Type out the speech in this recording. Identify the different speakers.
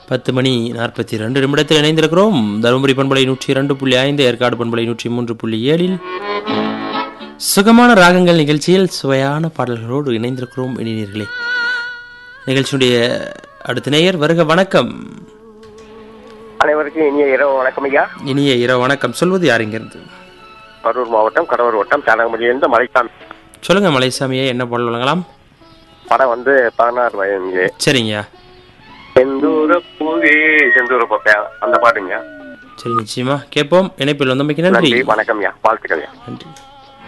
Speaker 1: பத்து மணி நாற்பத்தி ரெண்டு நிமிடத்தில் இணைந்திருக்கிறோம் தருமபுரி பண்பலை நூற்றி இரண்டு புள்ளி ஐந்து ஏற்காடு பண்பலை நூற்றி மூன்று புள்ளி ஏழில் சுகமான ராகங்கள் நிகழ்ச்சியில் சுவையான பாடல்களோடு இணைந்திருக்கிறோம் இணைஞர்களே நிகழ்ச்சியுடைய அடுத்த நேயர் வருக வணக்கம்
Speaker 2: அனைவருக்கும் இனிய இரவு வணக்கம் ஐயா
Speaker 1: இனிய இரவு வணக்கம் சொல்வது யார் இங்கிருந்து
Speaker 2: கரூர் மாவட்டம் கடலூர் வட்டம் சாணகமடியிலிருந்து மலைசாமி
Speaker 1: சொல்லுங்க மலைசாமியே என்ன பாடல் வழங்கலாம்
Speaker 2: படம் வந்து பதினாறு வயது
Speaker 1: சரிங்கய்யா
Speaker 2: செந்தூர பூவே செந்தூர பப்பையா அந்த பாட்டுங்க
Speaker 1: சரி நிச்சயமா கேட்போம் இணைப்பில் வந்தமைக்கு நன்றி
Speaker 2: நன்றி வணக்கம் ஐயா வாழ்த்துக்கள் ஐயா
Speaker 1: நன்றி